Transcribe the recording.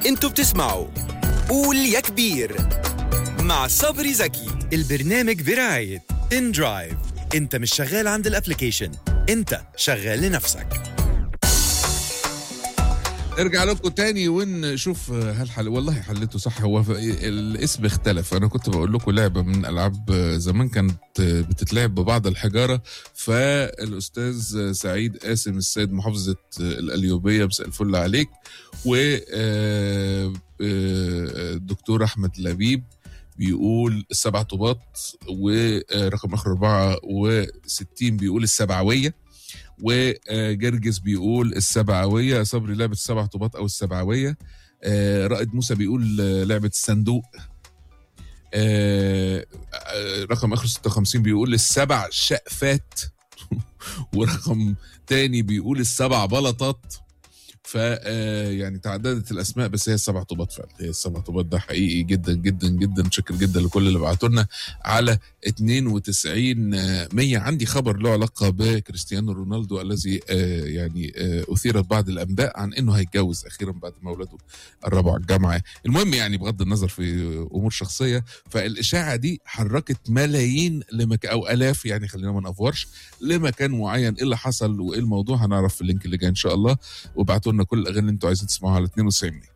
انتوا بتسمعوا قول يا كبير مع صبري زكي البرنامج برعاية ان درايف انت مش شغال عند الابليكيشن انت شغال لنفسك ارجع لكم تاني ونشوف هل حل والله حلته صح هو ف- الاسم اختلف انا كنت بقول لكم لعبه من العاب زمان كانت بتتلعب ببعض الحجاره فالاستاذ سعيد قاسم السيد محافظه القليوبيه مساء الفل عليك و آه، آه، الدكتور احمد لبيب بيقول السبع طوبات ورقم اخر 64 بيقول السبعويه وجرجس بيقول السبعويه صبري لعبه السبع طوبات او السبعويه آه، رائد موسى بيقول آه، لعبه الصندوق آه، آه، رقم اخر 56 بيقول السبع شقفات ورقم تاني بيقول السبع بلطات ف آه، يعني تعددت الاسماء بس هي السبع طوبات فعلا هي السبع طوبات ده حقيقي جدا جدا جدا شكر جدا لكل اللي بعتوا لنا على 92 آه، 100 عندي خبر له علاقه بكريستيانو رونالدو الذي آه، يعني آه، اثيرت بعض الانباء عن انه هيتجوز اخيرا بعد ما اولاده قربوا على الجامعه المهم يعني بغض النظر في امور شخصيه فالاشاعه دي حركت ملايين لمك او الاف يعني خلينا ما نافورش لمكان معين ايه اللي حصل وايه الموضوع هنعرف في اللينك اللي جاي ان شاء الله وابعتوا لنا كل الاغاني اللي انتوا عايزين تسمعوها على 92